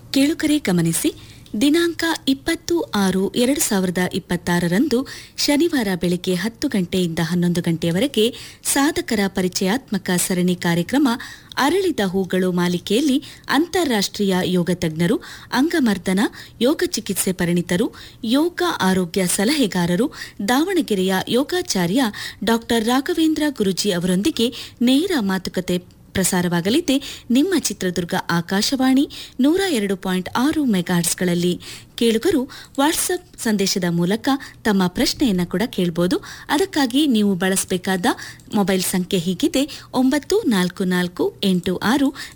ಕೇಳುಕರೆ ಗಮನಿಸಿ ದಿನಾಂಕ ಇಪ್ಪತ್ತು ಆರು ಎರಡು ಸಾವಿರದ ಇಪ್ಪತ್ತಾರರಂದು ಶನಿವಾರ ಬೆಳಗ್ಗೆ ಹತ್ತು ಗಂಟೆಯಿಂದ ಹನ್ನೊಂದು ಗಂಟೆಯವರೆಗೆ ಸಾಧಕರ ಪರಿಚಯಾತ್ಮಕ ಸರಣಿ ಕಾರ್ಯಕ್ರಮ ಅರಳಿದ ಹೂಗಳು ಮಾಲಿಕೆಯಲ್ಲಿ ಅಂತಾರಾಷ್ಟ್ರೀಯ ಯೋಗ ತಜ್ಞರು ಅಂಗಮರ್ದನ ಯೋಗ ಚಿಕಿತ್ಸೆ ಪರಿಣಿತರು ಯೋಗ ಆರೋಗ್ಯ ಸಲಹೆಗಾರರು ದಾವಣಗೆರೆಯ ಯೋಗಾಚಾರ್ಯ ಡಾ ರಾಘವೇಂದ್ರ ಗುರುಜಿ ಅವರೊಂದಿಗೆ ನೇರ ಮಾತುಕತೆ ಪ್ರಸಾರವಾಗಲಿದೆ ನಿಮ್ಮ ಚಿತ್ರದುರ್ಗ ಆಕಾಶವಾಣಿ ನೂರ ಎರಡು ಪಾಯಿಂಟ್ ಆರು ಮೆಗಾಹರ್ಸ್ಗಳಲ್ಲಿ ಕೇಳುಗರು ವಾಟ್ಸಪ್ ಸಂದೇಶದ ಮೂಲಕ ತಮ್ಮ ಪ್ರಶ್ನೆಯನ್ನ ಕೂಡ ಕೇಳಬಹುದು ಅದಕ್ಕಾಗಿ ನೀವು ಬಳಸಬೇಕಾದ ಮೊಬೈಲ್ ಸಂಖ್ಯೆ ಹೀಗಿದೆ ಒಂಬತ್ತು ನಾಲ್ಕು ನಾಲ್ಕು ಎಂಟು ಆರು